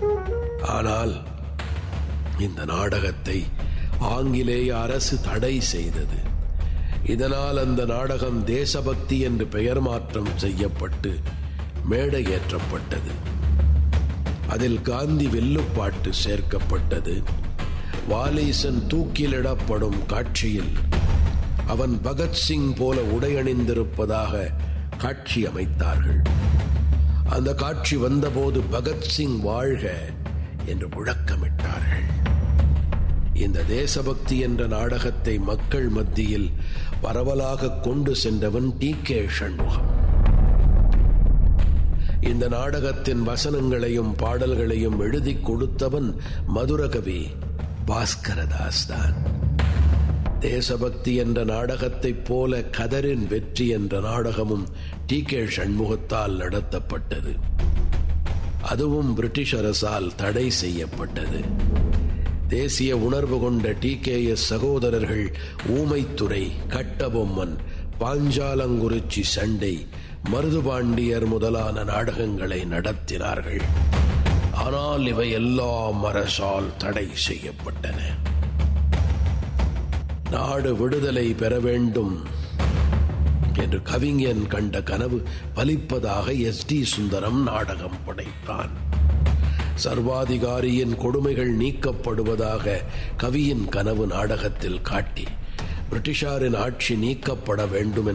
ஆனால் இந்த நாடகத்தை ஆங்கிலேய அரசு தடை செய்தது இதனால் அந்த நாடகம் தேசபக்தி என்று பெயர் மாற்றம் செய்யப்பட்டு மேடையேற்றப்பட்டது அதில் காந்தி வெல்லுப்பாட்டு சேர்க்கப்பட்டது வாலீசன் தூக்கிலிடப்படும் காட்சியில் அவன் பகத்சிங் போல உடையணிந்திருப்பதாக காட்சி அமைத்தார்கள் அந்த காட்சி வந்தபோது பகத்சிங் வாழ்க என்று முழக்கமிட்டார்கள் இந்த தேசபக்தி என்ற நாடகத்தை மக்கள் மத்தியில் பரவலாக கொண்டு சென்றவன் டி கே சண்முகம் இந்த நாடகத்தின் வசனங்களையும் பாடல்களையும் எழுதி கொடுத்தவன் மதுரகவி பாஸ்கரதாஸ் தான் தேசபக்தி என்ற நாடகத்தைப் போல கதரின் வெற்றி என்ற நாடகமும் டி கே சண்முகத்தால் நடத்தப்பட்டது அதுவும் பிரிட்டிஷ் அரசால் தடை செய்யப்பட்டது தேசிய உணர்வு கொண்ட டி கே எஸ் சகோதரர்கள் ஊமைத்துறை கட்டபொம்மன் பாஞ்சாலங்குறிச்சி சண்டை மருதுபாண்டியர் முதலான நாடகங்களை நடத்தினார்கள் ஆனால் இவை எல்லாம் அரசால் தடை செய்யப்பட்டன நாடு விடுதலை பெற வேண்டும் என்று கவிஞன் கண்ட கனவு பலிப்பதாக எஸ் டி சுந்தரம் நாடகம் படைத்தான் சர்வாதிகாரியின் கொடுமைகள் நீக்கப்படுவதாக கவியின் கனவு நாடகத்தில் காட்டி பிரிட்டிஷாரின் ஆட்சி நீக்கப்பட வேண்டும்